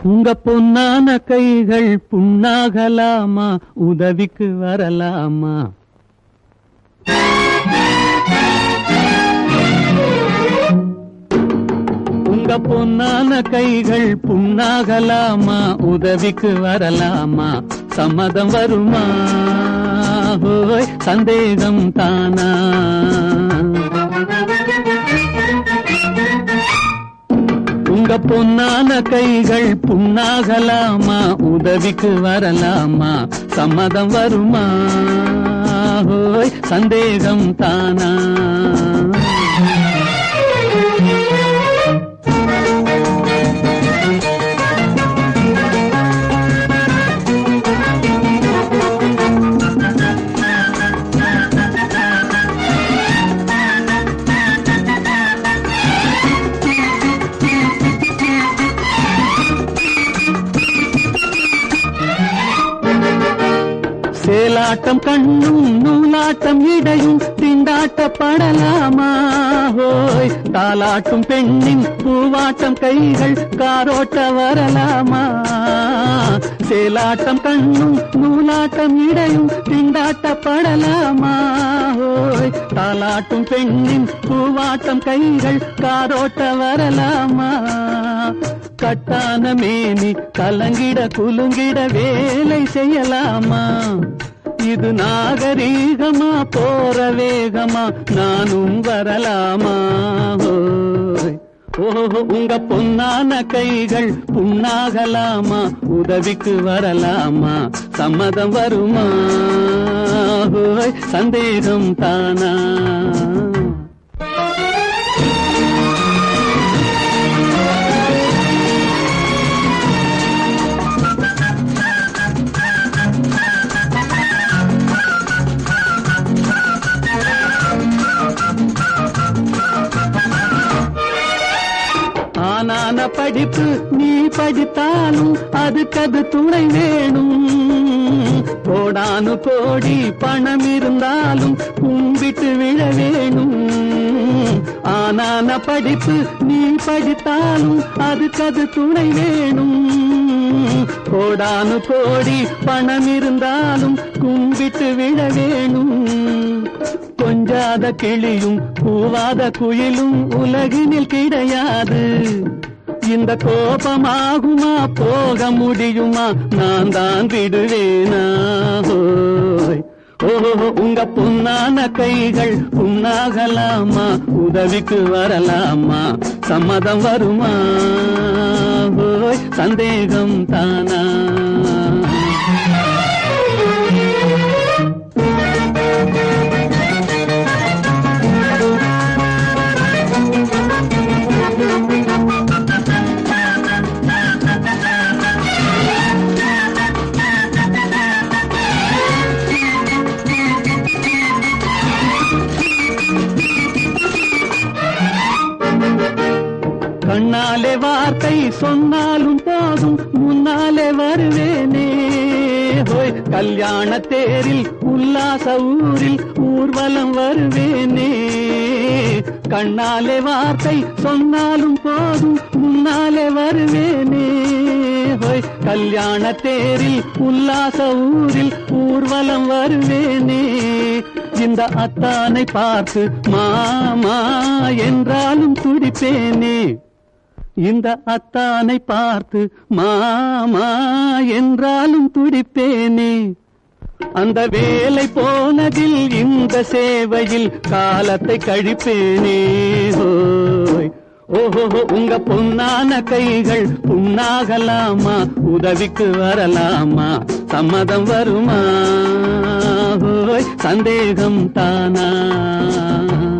உங்க பொன்னான கைகள் புண்ணாகலாமா உதவிக்கு வரலாமா உங்க பொன்னான கைகள் புண்ணாகலாமா உதவிக்கு வரலாமா சம்மதம் வருமா ஹோய் சந்தேகம் தானா உங்க பொன்னான கைகள் புண்ணாகலாமா உதவிக்கு வரலாமா சம்மதம் வருமா ஹோய் சந்தேகம் தானா சேலாட்டம் கண்ணும் நூலாட்டம் இடையும் திண்டாட்டப்படலாமா ஹோய் தாலாட்டும் பெண்ணின் பூவாட்டம் கைகள் காரோட்ட வரலாமா சேலாட்டம் கண்ணும் நூலாட்டம் இடையும் திண்டாட்டப்படலாமா ஹோய் தாலாட்டும் பெண்ணின் பூவாட்டம் கைகள் காரோட்ட வரலாமா கட்டான மேனி கலங்கிட குலுங்கிட வேலை செய்யலாமா இது நாகரீகமா போற வேகமா நானும் வரலாமா ஹோய். ஓஹோ உங்க பொன்னான கைகள் புண்ணாகலாமா உதவிக்கு வரலாமா சம்மதம் வருமா ஹோய் சந்தேகம் தானா ஆனான படிப்பு நீ படித்தாலும் அதுக்கது துணை வேணும் கோடானு கோடி பணம் இருந்தாலும் கும்பிட்டு விழ வேணும் ஆனான படிப்பு நீ படித்தாலும் அதுக்கது துணை வேணும் கோடானு கோடி பணம் இருந்தாலும் கும்பிட்டு விழ வேணும் கொஞ்சாத கிளியும் கூவாத குயிலும் உலகினில் கிடையாது இந்த கோபமாகுமா போக முடியுமா நான் தான் விடுவேனா ஹோய். ஓஹோ உங்க பொன்னான கைகள் புண்ணாகலாமா உதவிக்கு வரலாமா சம்மதம் வருமா ஹோய் சந்தேகம் தானா கண்ணாலே வார்த்தை சொன்னாலும் போதும் முன்னாலே வருவேனே ஹோய் கல்யாண தேரில் உல்லாச ஊரில் ஊர்வலம் வருவேனே கண்ணாலே வார்த்தை சொன்னாலும் போதும் முன்னாலே வருவேனே ஹோய் கல்யாண தேரில் உல்லாச ஊரில் ஊர்வலம் வருவேனே இந்த அத்தானை பார்த்து மாமா என்றாலும் துடிப்பேனே இந்த அத்தானை பார்த்து மாமா என்றாலும் துடிப்பேனே அந்த வேலை போனதில் இந்த சேவையில் காலத்தை கழிப்பேனே ஹோய் ஓஹோ உங்க பொன்னான கைகள் புண்ணாகலாமா உதவிக்கு வரலாமா சம்மதம் வருமா ஹோய் சந்தேகம் தானா